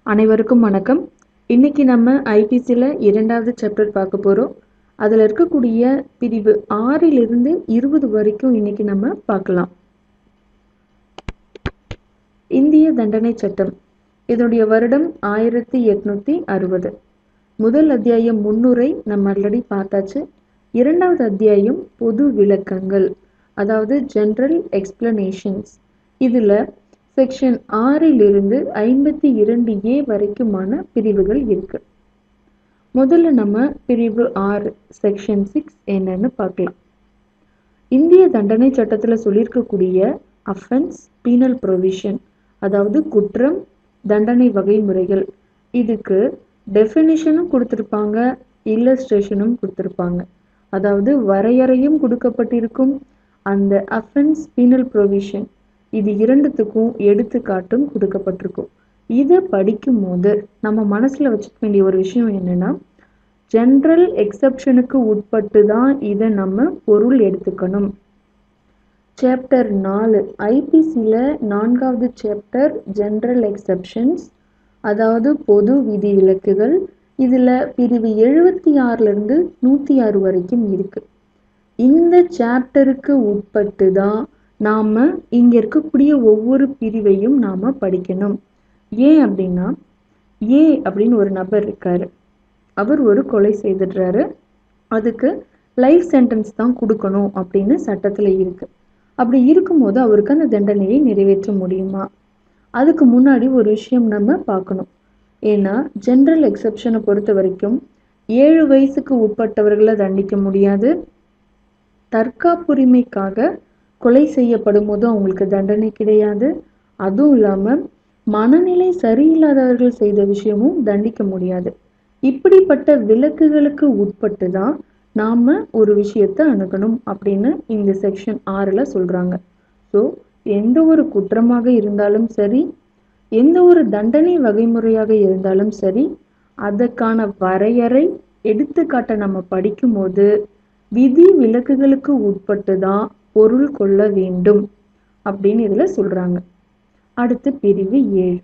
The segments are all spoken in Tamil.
அனைவருக்கும் வணக்கம் இன்னைக்கு நம்ம ஐபிசியில் இரண்டாவது சாப்டர் பார்க்க போகிறோம் அதில் இருக்கக்கூடிய பிரிவு ஆறிலிருந்து இருபது வரைக்கும் இன்னைக்கு நம்ம பார்க்கலாம் இந்திய தண்டனை சட்டம் இதனுடைய வருடம் ஆயிரத்தி எட்நூத்தி அறுபது முதல் அத்தியாயம் முன்னுரை நம்ம ஆல்ரெடி பார்த்தாச்சு இரண்டாவது அத்தியாயம் பொது விளக்கங்கள் அதாவது ஜென்ரல் எக்ஸ்பிளனேஷன்ஸ் இதில் செக்ஷன் ஆறிலிருந்து ஐம்பத்தி இரண்டு ஏ வரைக்குமான பிரிவுகள் இருக்கு முதல்ல நம்ம பிரிவு ஆறு செக்ஷன் சிக்ஸ் என்னன்னு பார்க்கலாம் இந்திய தண்டனை சட்டத்தில் சொல்லியிருக்கக்கூடிய அஃபென்ஸ் பீனல் ப்ரொவிஷன் அதாவது குற்றம் தண்டனை வகைமுறைகள் இதுக்கு டெஃபினிஷனும் கொடுத்துருப்பாங்க இல்லஸ்ட்ரேஷனும் கொடுத்துருப்பாங்க அதாவது வரையறையும் கொடுக்கப்பட்டிருக்கும் அந்த அஃபென்ஸ் பீனல் ப்ரொவிஷன் இது இரண்டுத்துக்கும் எடுத்துக்காட்டும் கொடுக்கப்பட்டிருக்கும் இதை படிக்கும் போது நம்ம மனசுல வச்சுக்க வேண்டிய ஒரு விஷயம் என்னன்னா ஜென்ரல் எக்ஸப்ஷனுக்கு உட்பட்டு தான் இதை நம்ம பொருள் எடுத்துக்கணும் சாப்டர் நாலு ஐபிசியில் நான்காவது சாப்டர் ஜென்ரல் எக்ஸப்ஷன்ஸ் அதாவது பொது விதி விலக்குகள் இதில் பிரிவு எழுபத்தி ஆறுலேருந்து நூற்றி ஆறு வரைக்கும் இருக்கு இந்த சாப்டருக்கு உட்பட்டு தான் நாம் இங்கே இருக்கக்கூடிய ஒவ்வொரு பிரிவையும் நாம் படிக்கணும் ஏன் அப்படின்னா ஏ அப்படின்னு ஒரு நபர் இருக்காரு அவர் ஒரு கொலை செய்துடுறாரு அதுக்கு லைஃப் சென்டென்ஸ் தான் கொடுக்கணும் அப்படின்னு சட்டத்தில் இருக்கு அப்படி இருக்கும்போது அவருக்கு அந்த தண்டனையை நிறைவேற்ற முடியுமா அதுக்கு முன்னாடி ஒரு விஷயம் நம்ம பார்க்கணும் ஏன்னா ஜென்ரல் எக்ஸப்ஷனை பொறுத்த வரைக்கும் ஏழு வயசுக்கு உட்பட்டவர்களை தண்டிக்க முடியாது தற்காப்புரிமைக்காக கொலை செய்யப்படும் போது அவங்களுக்கு தண்டனை கிடையாது அதுவும் இல்லாமல் மனநிலை சரியில்லாதவர்கள் செய்த விஷயமும் தண்டிக்க முடியாது இப்படிப்பட்ட விலக்குகளுக்கு உட்பட்டு தான் நாம் ஒரு விஷயத்தை அணுகணும் அப்படின்னு இந்த செக்ஷன் ஆறில் சொல்கிறாங்க ஸோ எந்த ஒரு குற்றமாக இருந்தாலும் சரி எந்த ஒரு தண்டனை வகைமுறையாக இருந்தாலும் சரி அதற்கான வரையறை எடுத்துக்காட்டை நம்ம படிக்கும்போது விதி விலக்குகளுக்கு உட்பட்டு தான் பொருள் கொள்ள வேண்டும் அப்படின்னு இதில் சொல்கிறாங்க அடுத்து பிரிவு ஏழு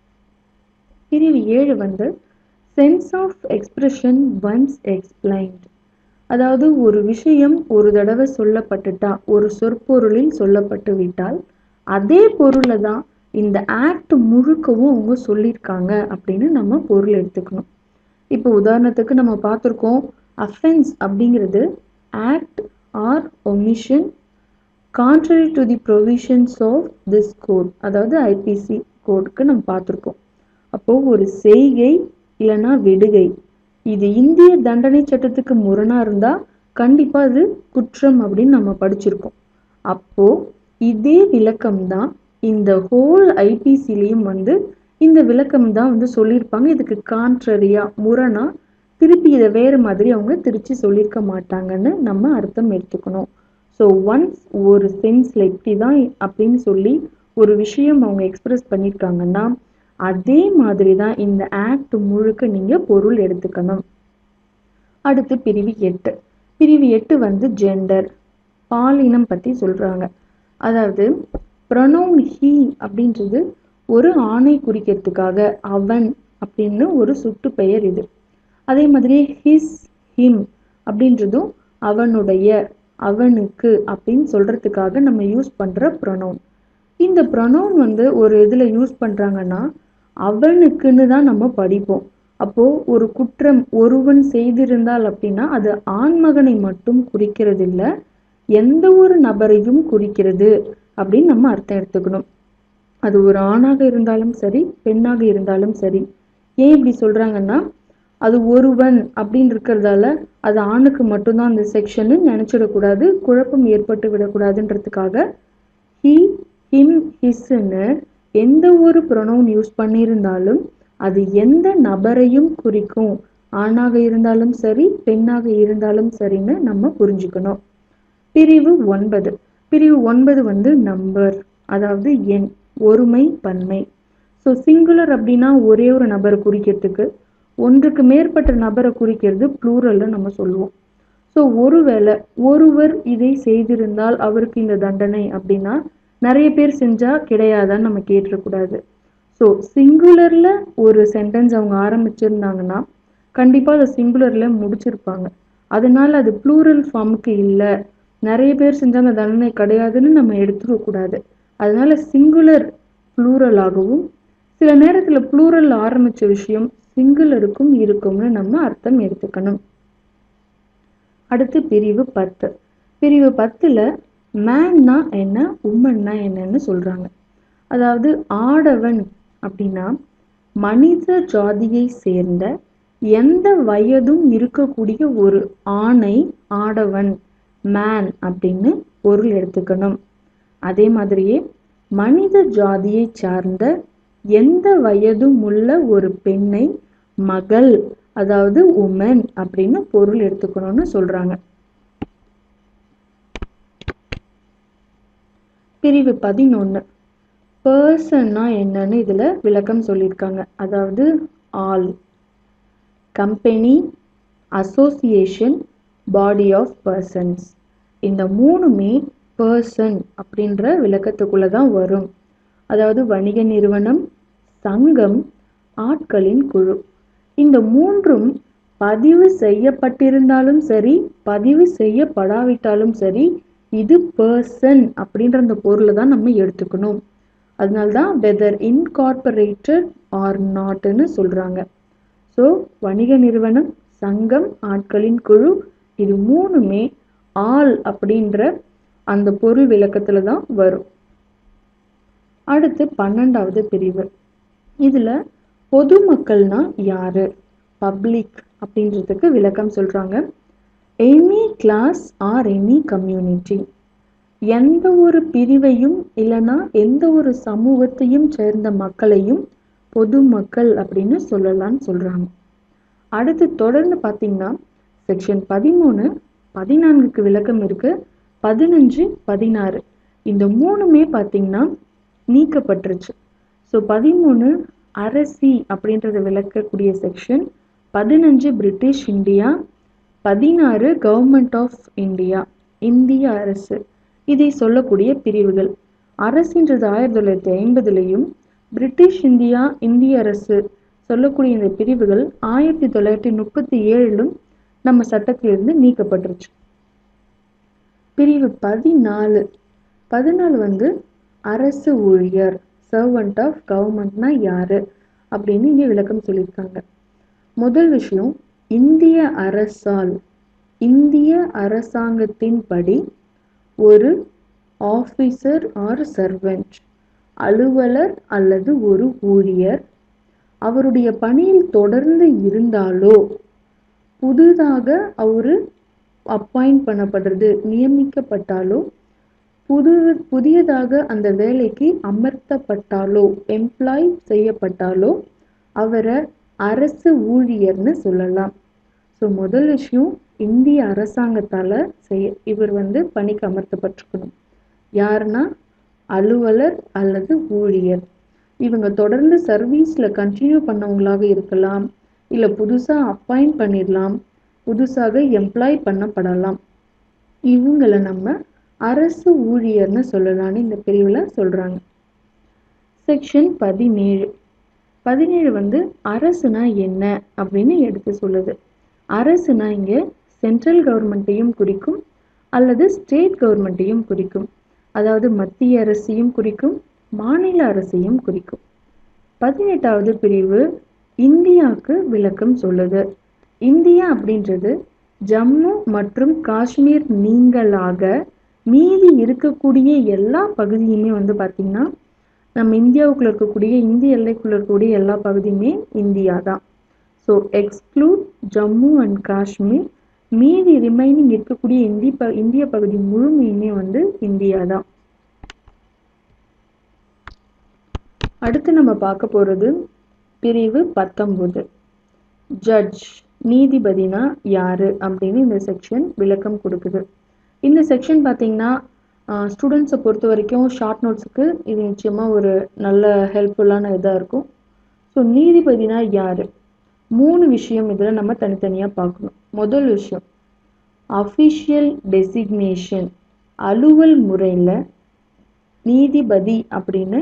பிரிவு ஏழு வந்து sense of expression once explained அதாவது ஒரு விஷயம் ஒரு தடவை சொல்லப்பட்டுட்டா ஒரு சொற்பொருளில் சொல்லப்பட்டு விட்டால் அதே பொருளை தான் இந்த ஆக்ட் முழுக்கவும் அவங்க சொல்லியிருக்காங்க அப்படின்னு நம்ம பொருள் எடுத்துக்கணும் இப்போ உதாரணத்துக்கு நம்ம பார்த்துருக்கோம் அஃபென்ஸ் அப்படிங்கிறது act or omission contrary to the provisions of this code அதாவது ஐபிசி கோடுக்கு நம்ம பார்த்துருக்கோம் அப்போது ஒரு செய்கை இல்லைன்னா விடுகை இது இந்திய தண்டனை சட்டத்துக்கு முரணாக இருந்தால் கண்டிப்பாக அது குற்றம் அப்படின்னு நம்ம படிச்சிருக்கோம் அப்போது இதே விளக்கம் தான் இந்த ஹோல் ஐபிசிலையும் வந்து இந்த விளக்கம் தான் வந்து சொல்லியிருப்பாங்க இதுக்கு கான்ட்ரரியா முரணா திருப்பி இதை வேறு மாதிரி அவங்க திருச்சி சொல்லியிருக்க மாட்டாங்கன்னு நம்ம அர்த்தம் எடுத்துக்கணும் ஸோ ஒன்ஸ் ஒரு சென்ஸில் இப்படி தான் அப்படின்னு சொல்லி ஒரு விஷயம் அவங்க எக்ஸ்பிரஸ் பண்ணியிருக்காங்கன்னா அதே மாதிரி தான் இந்த ஆக்ட் முழுக்க நீங்கள் பொருள் எடுத்துக்கணும் அடுத்து பிரிவு எட்டு பிரிவு எட்டு வந்து ஜெண்டர் பாலினம் பற்றி சொல்கிறாங்க அதாவது ப்ரொனவுன் ஹீ அப்படின்றது ஒரு ஆணை குறிக்கிறதுக்காக அவன் அப்படின்னு ஒரு சுட்டு பெயர் இது அதே மாதிரி ஹிஸ் ஹிம் அப்படின்றதும் அவனுடைய அவனுக்கு அப்படின்னு சொல்கிறதுக்காக நம்ம யூஸ் பண்ணுற ப்ரொனவுன் இந்த ப்ரொனவுன் வந்து ஒரு இதில் யூஸ் பண்ணுறாங்கன்னா அவனுக்குன்னு தான் நம்ம படிப்போம் அப்போது ஒரு குற்றம் ஒருவன் செய்திருந்தால் அப்படின்னா அது ஆண்மகனை மட்டும் குறிக்கிறது இல்லை எந்த ஒரு நபரையும் குறிக்கிறது அப்படின்னு நம்ம அர்த்தம் எடுத்துக்கணும் அது ஒரு ஆணாக இருந்தாலும் சரி பெண்ணாக இருந்தாலும் சரி ஏன் இப்படி சொல்கிறாங்கன்னா அது ஒருவன் அப்படின்னு இருக்கிறதால அது ஆணுக்கு மட்டும்தான் அந்த செக்ஷன்னு நினச்சிடக்கூடாது குழப்பம் ஏற்பட்டு விடக்கூடாதுன்றதுக்காக ஹி ஹிம் ஹிஸ்ன்னு எந்த ஒரு ப்ரொனவுன் யூஸ் பண்ணியிருந்தாலும் அது எந்த நபரையும் குறிக்கும் ஆணாக இருந்தாலும் சரி பெண்ணாக இருந்தாலும் சரின்னு நம்ம புரிஞ்சுக்கணும் பிரிவு ஒன்பது பிரிவு ஒன்பது வந்து நம்பர் அதாவது எண் ஒருமை பன்மை ஸோ சிங்குலர் அப்படின்னா ஒரே ஒரு நபரை குறிக்கிறதுக்கு ஒன்றுக்கு மேற்பட்ட நபரை குறிக்கிறது ப்ளூரல்ல நம்ம சொல்லுவோம் ஸோ ஒருவேளை ஒருவர் இதை செய்திருந்தால் அவருக்கு இந்த தண்டனை அப்படின்னா நிறைய பேர் செஞ்சா கிடையாதான்னு நம்ம கேட்டுறக்கூடாது ஸோ சிங்குலரில் ஒரு சென்டென்ஸ் அவங்க ஆரம்பிச்சிருந்தாங்கன்னா கண்டிப்பாக அதை சிங்குலரில் முடிச்சிருப்பாங்க அதனால அது ப்ளூரல் ஃபார்முக்கு இல்லை நிறைய பேர் செஞ்சாங்க தண்டனை கிடையாதுன்னு நம்ம எடுத்துக்க கூடாது அதனால சிங்குலர் ப்ளூரலாகவும் சில நேரத்தில் ப்ளூரல் ஆரம்பித்த விஷயம் சிங்குலருக்கும் இருக்கும்னு நம்ம அர்த்தம் எடுத்துக்கணும் அடுத்து பிரிவு பத்து பிரிவு பத்தில் மேன்னா என்ன உமன்னா என்னன்னு சொல்கிறாங்க அதாவது ஆடவன் அப்படின்னா மனித ஜாதியை சேர்ந்த எந்த வயதும் இருக்கக்கூடிய ஒரு ஆணை ஆடவன் மேன் அப்படின்னு பொருள் எடுத்துக்கணும் அதே மாதிரியே மனித ஜாதியை சார்ந்த எந்த வயதும் உள்ள ஒரு பெண்ணை மகள் அதாவது உமன் அப்படின்னு பொருள் எடுத்துக்கணும்னு சொல்றாங்க பிரிவு பதினொன்று பர்சன்னா என்னன்னு இதில் விளக்கம் சொல்லியிருக்காங்க அதாவது all company association body of persons இந்த மூணுமே பர்சன் அப்படின்ற விளக்கத்துக்குள்ளே தான் வரும் அதாவது வணிக நிறுவனம் சங்கம் ஆட்களின் குழு இந்த மூன்றும் பதிவு செய்யப்பட்டிருந்தாலும் சரி பதிவு செய்யப்படாவிட்டாலும் சரி இது பர்சன் அப்படின்ற அந்த பொருளை தான் நம்ம எடுத்துக்கணும் அதனால்தான் வெதர் இன்கார்பரேட்டட் ஆர் நாட்னு சொல்கிறாங்க ஸோ வணிக நிறுவனம் சங்கம் ஆட்களின் குழு இது மூணுமே ஆல் அப்படின்ற அந்த பொருள் விளக்கத்தில் தான் வரும் அடுத்து பன்னெண்டாவது பிரிவு இதில் பொதுமக்கள்னா யாரு பப்ளிக் அப்படின்றதுக்கு விளக்கம் சொல்கிறாங்க any class or any community எந்த ஒரு பிரிவையும் இல்லைன்னா எந்த ஒரு சமூகத்தையும் சேர்ந்த மக்களையும் பொதுமக்கள் அப்படின்னு சொல்லலாம்னு சொல்கிறாங்க அடுத்து தொடர்ந்து பார்த்தீங்கன்னா செக்ஷன் பதிமூணு பதினான்குக்கு விளக்கம் இருக்கு பதினஞ்சு பதினாறு இந்த மூணுமே பார்த்தீங்கன்னா நீக்கப்பட்டுருச்சு ஸோ பதிமூணு அரசி அப்படின்றத விளக்கக்கூடிய செக்ஷன் பதினஞ்சு பிரிட்டிஷ் இந்தியா பதினாறு கவர்மெண்ட் ஆஃப் இந்தியா இந்திய அரசு இதை சொல்லக்கூடிய பிரிவுகள் அரசுன்றது ஆயிரத்தி தொள்ளாயிரத்தி ஐம்பதுலேயும் பிரிட்டிஷ் இந்தியா இந்திய அரசு சொல்லக்கூடிய இந்த பிரிவுகள் ஆயிரத்தி தொள்ளாயிரத்தி முப்பத்தி ஏழிலும் நம்ம சட்டத்திலிருந்து நீக்கப்பட்டுருச்சு பிரிவு பதினாலு பதினாலு வந்து அரசு ஊழியர் சர்வன்ட் ஆஃப் கவர்மெண்ட்னா யாரு அப்படின்னு இங்கே விளக்கம் சொல்லியிருக்காங்க முதல் விஷயம் இந்திய அரசால் இந்திய அரசாங்கத்தின்படி ஒரு ஆஃபீஸர் ஆர் சர்வெண்ட் அலுவலர் அல்லது ஒரு ஊழியர் அவருடைய பணியில் தொடர்ந்து இருந்தாலோ புதிதாக அவரு அப்பாயிண்ட் பண்ணப்படுறது நியமிக்கப்பட்டாலோ புது புதியதாக அந்த வேலைக்கு அமர்த்தப்பட்டாலோ எம்ப்ளாய் செய்யப்பட்டாலோ அவரை அரசு ஊழியர்னு சொல்லலாம் ஸோ முதல் விஷயம் இந்திய அரசாங்கத்தால் செய்ய இவர் வந்து பணிக்கு அமர்த்தப்பட்டிருக்கணும் யாருன்னா அலுவலர் அல்லது ஊழியர் இவங்க தொடர்ந்து சர்வீஸில் கண்டினியூ பண்ணவங்களாக இருக்கலாம் இல்லை புதுசாக அப்பாயிண்ட் பண்ணிடலாம் புதுசாக எம்ப்ளாய் பண்ணப்படலாம் இவங்களை நம்ம அரசு ஊழியர்னு சொல்லலாம்னு இந்த பிரிவில் சொல்கிறாங்க செக்ஷன் பதினேழு பதினேழு வந்து அரசுனா என்ன அப்படின்னு எடுத்து சொல்லுது அரசுனா இங்கே சென்ட்ரல் கவர்மெண்ட்டையும் குறிக்கும் அல்லது ஸ்டேட் கவர்மெண்ட்டையும் குறிக்கும் அதாவது மத்திய அரசையும் குறிக்கும் மாநில அரசையும் குறிக்கும் பதினெட்டாவது பிரிவு இந்தியாவுக்கு விளக்கம் சொல்லுது இந்தியா அப்படின்றது ஜம்மு மற்றும் காஷ்மீர் நீங்களாக மீதி இருக்கக்கூடிய எல்லா பகுதியுமே வந்து பார்த்திங்கன்னா நம்ம இந்தியாவுக்குள்ள இருக்கக்கூடிய இந்திய எல்லைக்குள்ள இருக்கக்கூடிய எல்லா பகுதியுமே இந்தியா தான் so exclude Jammu and Kashmir மீதி ரிமைனிங் இருக்கக்கூடிய இந்திய ப இந்திய பகுதி முழுமையுமே வந்து இந்தியா தான் அடுத்து நம்ம பார்க்க போகிறது பிரிவு பத்தொம்போது ஜட்ஜ் நீதிபதினா யாரு அப்படின்னு இந்த செக்ஷன் விளக்கம் கொடுக்குது இந்த செக்ஷன் பார்த்தீங்கன்னா ஸ்டூடெண்ட்ஸை பொறுத்த வரைக்கும் ஷார்ட் நோட்ஸுக்கு இது நிச்சயமாக ஒரு நல்ல ஹெல்ப்ஃபுல்லான இதாக இருக்கும் ஸோ நீதிபதினா யார் மூணு விஷயம் இதில் நம்ம தனித்தனியாக பார்க்கணும் முதல் விஷயம் அஃபிஷியல் டெசிக்னேஷன் அலுவல் முறையில் நீதிபதி அப்படின்னு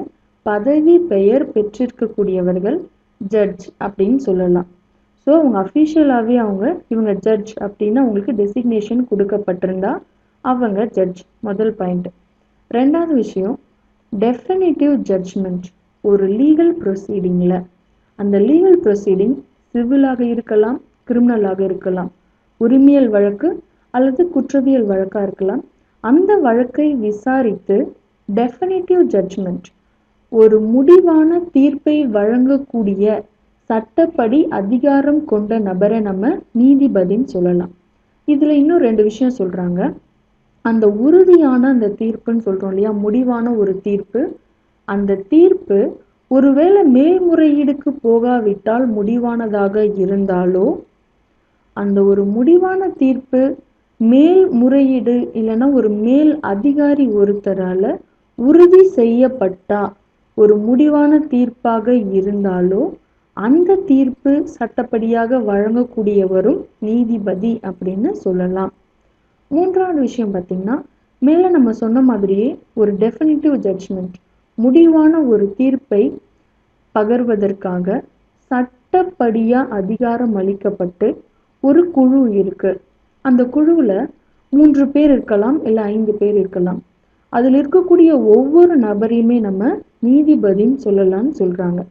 பதவி பெயர் பெற்றிருக்கக்கூடியவர்கள் ஜட்ஜ் அப்படின்னு சொல்லலாம் ஸோ அவங்க அஃபிஷியலாகவே அவங்க இவங்க ஜட்ஜ் அப்படின்னு அவங்களுக்கு டெசிக்னேஷன் கொடுக்கப்பட்டிருந்தா அவங்க ஜட்ஜ் முதல் பாயிண்ட் ரெண்டாவது விஷயம் டெஃபினேட்டிவ் ஜட்ஜ்மெண்ட் ஒரு லீகல் ப்ரொசீடிங்கில் அந்த லீகல் ப்ரொசீடிங் சிவிலாக இருக்கலாம் கிரிமினலாக இருக்கலாம் உரிமையல் வழக்கு அல்லது குற்றவியல் வழக்காக இருக்கலாம் அந்த வழக்கை விசாரித்து டெஃபினேட்டிவ் ஜட்ஜ்மெண்ட் ஒரு முடிவான தீர்ப்பை வழங்கக்கூடிய சட்டப்படி அதிகாரம் கொண்ட நபரை நம்ம நீதிபதின்னு சொல்லலாம் இதுல இன்னும் ரெண்டு விஷயம் சொல்றாங்க அந்த உறுதியான அந்த தீர்ப்புன்னு சொல்றோம் இல்லையா முடிவான ஒரு தீர்ப்பு அந்த தீர்ப்பு ஒருவேளை மேல்முறையீடுக்கு போகாவிட்டால் முடிவானதாக இருந்தாலோ அந்த ஒரு முடிவான தீர்ப்பு மேல் முறையீடு இல்லைன்னா ஒரு மேல் அதிகாரி ஒருத்தரால உறுதி செய்யப்பட்டா ஒரு முடிவான தீர்ப்பாக இருந்தாலோ அந்த தீர்ப்பு சட்டப்படியாக வழங்கக்கூடியவரும் நீதிபதி அப்படின்னு சொல்லலாம் மூன்றாவது விஷயம் பார்த்தீங்கன்னா மேலே நம்ம சொன்ன மாதிரியே ஒரு டெஃபினிட்டிவ் ஜட்ஜ்மெண்ட் முடிவான ஒரு தீர்ப்பை பகர்வதற்காக சட்டப்படியா அதிகாரம் அளிக்கப்பட்டு ஒரு குழு இருக்கு அந்த குழுவில் மூன்று பேர் இருக்கலாம் இல்லை ஐந்து பேர் இருக்கலாம் அதில் இருக்கக்கூடிய ஒவ்வொரு நபரையுமே நம்ம நீதிபதின்னு சொல்லலாம்னு சொல்றாங்க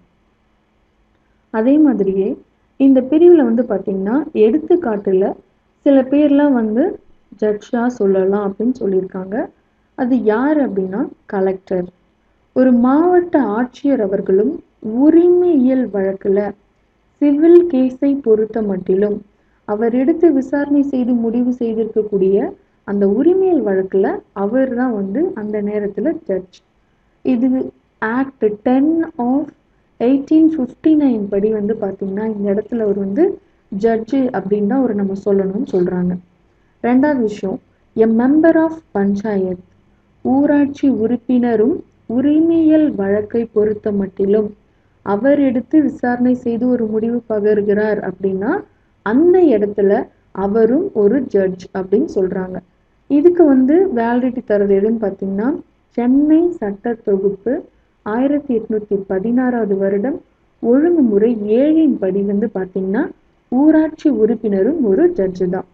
அதே மாதிரியே இந்த பிரிவில் வந்து பார்த்தீங்கன்னா எடுத்துக்காட்டுல சில பேர்லாம் வந்து ஜட்ஜா சொல்லலாம் அப்படின்னு சொல்லியிருக்காங்க அது யார் அப்படின்னா கலெக்டர் ஒரு மாவட்ட ஆட்சியர் அவர்களும் உரிமையியல் வழக்குல சிவில் கேஸை பொறுத்த மட்டிலும் அவர் எடுத்து விசாரணை செய்து முடிவு செய்திருக்கக்கூடிய அந்த உரிமையல் வழக்குல அவர் தான் வந்து அந்த நேரத்துல ஜட்ஜ் இது act ten of eighteen fifty nine படி வந்து பார்த்தீங்கன்னா இந்த இடத்துல அவர் வந்து ஜட்ஜு அப்படின்னு தான் ஒரு நம்ம சொல்லணும்னு சொல்றாங்க ரெண்டாவது விஷயம் எ மெம்பர் ஆஃப் பஞ்சாயத் ஊராட்சி உறுப்பினரும் உரிமையல் வழக்கை பொறுத்த மட்டிலும் அவர் எடுத்து விசாரணை செய்து ஒரு முடிவு பகர்கிறார் அப்படின்னா அந்த இடத்துல அவரும் ஒரு ஜட்ஜ் அப்படின்னு சொல்றாங்க இதுக்கு வந்து வேலிடிட்டி தரது எதுன்னு பார்த்தீங்கன்னா சென்னை சட்ட தொகுப்பு ஆயிரத்தி எட்நூத்தி பதினாறாவது வருடம் ஒழுங்குமுறை ஏழின் படி வந்து பார்த்தீங்கன்னா ஊராட்சி உறுப்பினரும் ஒரு ஜட்ஜு தான்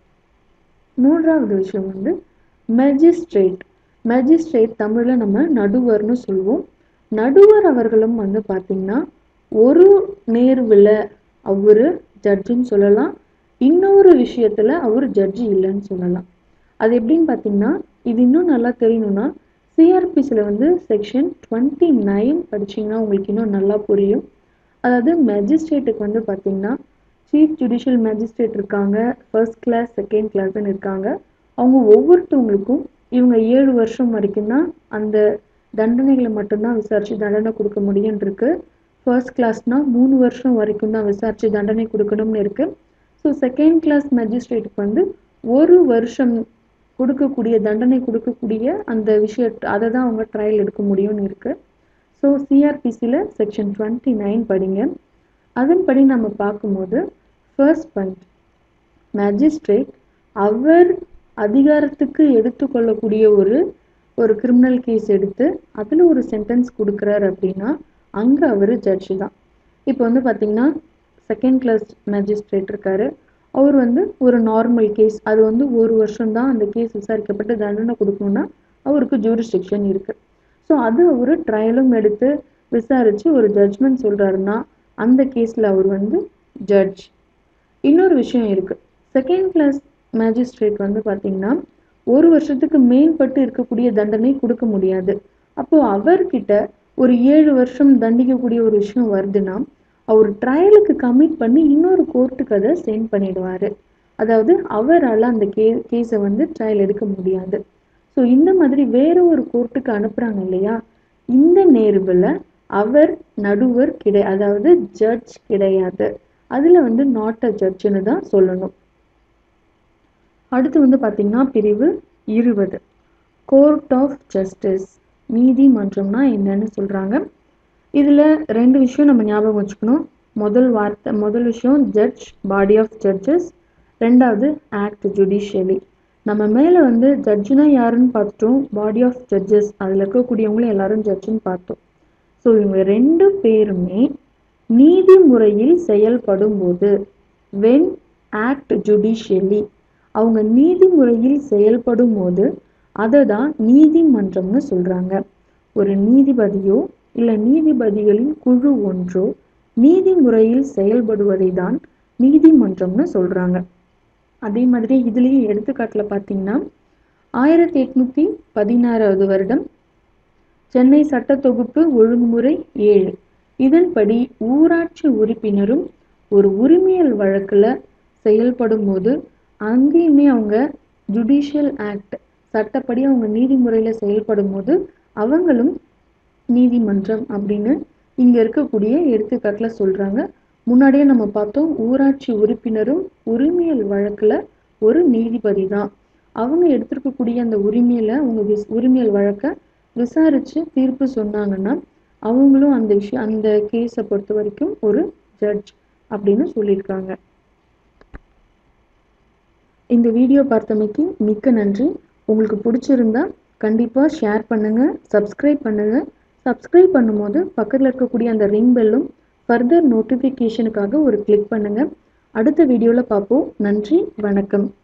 மூன்றாவது விஷயம் வந்து மெஜிஸ்ட்ரேட் மெஜிஸ்ட்ரேட் தமிழில் நம்ம நடுவர்னு சொல்லுவோம் நடுவர் அவர்களும் வந்து பார்த்தீங்கன்னா ஒரு நேர்வில் அவரு ஜட்ஜுன்னு சொல்லலாம் இன்னொரு விஷயத்துல அவர் ஜட்ஜி இல்லைன்னு சொல்லலாம் அது எப்படின்னு பார்த்தீங்கன்னா இது இன்னும் நல்லா தெரியணும்னா சிஆர்பிஸில் வந்து செக்ஷன் டுவெண்ட்டி நைன் படிச்சீங்கன்னா உங்களுக்கு இன்னும் நல்லா புரியும் அதாவது மெஜிஸ்ட்ரேட்டுக்கு வந்து பார்த்தீங்கன்னா சீஃப் ஜுடிஷியல் மேஜிஸ்ட்ரேட் இருக்காங்க ஃபர்ஸ்ட் கிளாஸ் செகண்ட் கிளாஸ்ன்னு இருக்காங்க அவங்க ஒவ்வொருத்தவங்களுக்கும் இவங்க ஏழு வருஷம் வரைக்கும் தான் அந்த தண்டனைகளை மட்டும்தான் விசாரித்து தண்டனை கொடுக்க முடியும் இருக்கு ஃபர்ஸ்ட் கிளாஸ்னா மூணு வருஷம் வரைக்கும் தான் விசாரித்து தண்டனை கொடுக்கணும்னு இருக்கு ஸோ செகண்ட் கிளாஸ் மேஜிஸ்ட்ரேட்டுக்கு வந்து ஒரு வருஷம் கொடுக்கக்கூடிய தண்டனை கொடுக்கக்கூடிய அந்த விஷயத்தை அதை தான் அவங்க ட்ரையல் எடுக்க முடியும்னு இருக்கு ஸோ சிஆர்பிசியில் செக்ஷன் டுவெண்ட்டி நைன் படிங்க அதன்படி நம்ம பார்க்கும்போது ஃபர்ஸ்ட் பாயிண்ட் மேஜிஸ்ட்ரேட் அவர் அதிகாரத்துக்கு எடுத்துக்கொள்ளக்கூடிய ஒரு ஒரு கிரிமினல் கேஸ் எடுத்து அதில் ஒரு சென்டென்ஸ் கொடுக்குறாரு அப்படின்னா அங்கே அவர் ஜட்ஜு தான் இப்போ வந்து பார்த்தீங்கன்னா செகண்ட் கிளாஸ் மேஜிஸ்ட்ரேட் இருக்காரு அவர் வந்து ஒரு நார்மல் கேஸ் அது வந்து ஒரு வருஷம் தான் அந்த கேஸ் விசாரிக்கப்பட்டு தண்டனை கொடுக்கணும்னா அவருக்கு ஜூரிஸ்டிக்ஷன் இருக்கு ஸோ அது அவர் ட்ரையலும் எடுத்து விசாரித்து ஒரு ஜட்ஜ்மெண்ட் சொல்கிறாருன்னா அந்த கேஸில் அவர் வந்து ஜட்ஜ் இன்னொரு விஷயம் இருக்கு செகண்ட் கிளாஸ் மேஜிஸ்ட்ரேட் வந்து பார்த்தீங்கன்னா ஒரு வருஷத்துக்கு மேம்பட்டு இருக்கக்கூடிய தண்டனை கொடுக்க முடியாது அப்போ அவர்கிட்ட ஒரு ஏழு வருஷம் தண்டிக்கக்கூடிய ஒரு விஷயம் வருதுன்னா அவர் ட்ரையலுக்கு கமிட் பண்ணி இன்னொரு கோர்ட்டுக்கு அதை சென்ட் பண்ணிடுவாரு அதாவது அவரால் அந்த கே கேஸை வந்து ட்ரையல் எடுக்க முடியாது ஸோ இந்த மாதிரி வேற ஒரு கோர்ட்டுக்கு அனுப்புறாங்க இல்லையா இந்த நேர்வில் அவர் நடுவர் கிடை அதாவது ஜட்ஜ் கிடையாது அதுல வந்து நாட் அ ஜட்ஜ்னு தான் சொல்லணும் அடுத்து வந்து பார்த்தீங்கன்னா பிரிவு இருபது கோர்ட் ஆஃப் ஜஸ்டிஸ் நீதிமன்றம்னா என்னன்னு சொல்றாங்க இதுல ரெண்டு விஷயம் நம்ம ஞாபகம் வச்சுக்கணும் முதல் வார்த்தை முதல் விஷயம் ஜட்ஜ் பாடி ஆஃப் ஜட்ஜஸ் ரெண்டாவது ஆக்ட் ஜுடிஷியலி நம்ம மேல வந்து ஜட்ஜுனா யாருன்னு பார்த்துட்டோம் பாடி ஆஃப் ஜட்ஜஸ் அதுல இருக்கக்கூடியவங்களும் எல்லாரும் ஜட்ஜுன்னு பார்த்தோம் ஸோ இவங்க ரெண்டு பேருமே நீதிமுறையில் செயல்படும் போது வென் ஆக்ட் ஜுடிஷியலி அவங்க நீதிமுறையில் செயல்படும் போது அதை தான் நீதிமன்றம்னு சொல்றாங்க ஒரு நீதிபதியோ இல்லை நீதிபதிகளின் குழு ஒன்றோ நீதிமுறையில் செயல்படுவதை தான் நீதிமன்றம்னு சொல்றாங்க அதே மாதிரி இதுலேயே எடுத்துக்காட்டில் பார்த்தீங்கன்னா ஆயிரத்தி எட்நூத்தி பதினாறாவது வருடம் சென்னை சட்ட தொகுப்பு ஒழுங்குமுறை ஏழு இதன்படி ஊராட்சி உறுப்பினரும் ஒரு உரிமையல் வழக்குல செயல்படும் போது அங்கேயுமே அவங்க ஜுடிஷியல் ஆக்ட் சட்டப்படி அவங்க நீதிமுறையில செயல்படும் போது அவங்களும் நீதிமன்றம் அப்படின்னு இங்க இருக்கக்கூடிய எடுத்துக்காட்டுல சொல்றாங்க முன்னாடியே நம்ம பார்த்தோம் ஊராட்சி உறுப்பினரும் உரிமையல் வழக்குல ஒரு நீதிபதி தான் அவங்க எடுத்திருக்கக்கூடிய அந்த உரிமையில அவங்க விஸ் உரிமையல் வழக்க விசாரிச்சு தீர்ப்பு சொன்னாங்கன்னா அவங்களும் அந்த விஷயம் அந்த கேஸை பொறுத்த வரைக்கும் ஒரு ஜட்ஜ் அப்படின்னு சொல்லியிருக்காங்க இந்த வீடியோ பார்த்தமைக்கு மிக்க நன்றி உங்களுக்கு பிடிச்சிருந்தா கண்டிப்பாக ஷேர் பண்ணுங்கள் சப்ஸ்கிரைப் பண்ணுங்கள் சப்ஸ்கிரைப் பண்ணும்போது பக்கத்தில் இருக்கக்கூடிய அந்த ரிங் பெல்லும் ஃபர்தர் நோட்டிஃபிகேஷனுக்காக ஒரு கிளிக் பண்ணுங்கள் அடுத்த வீடியோவில் பார்ப்போம் நன்றி வணக்கம்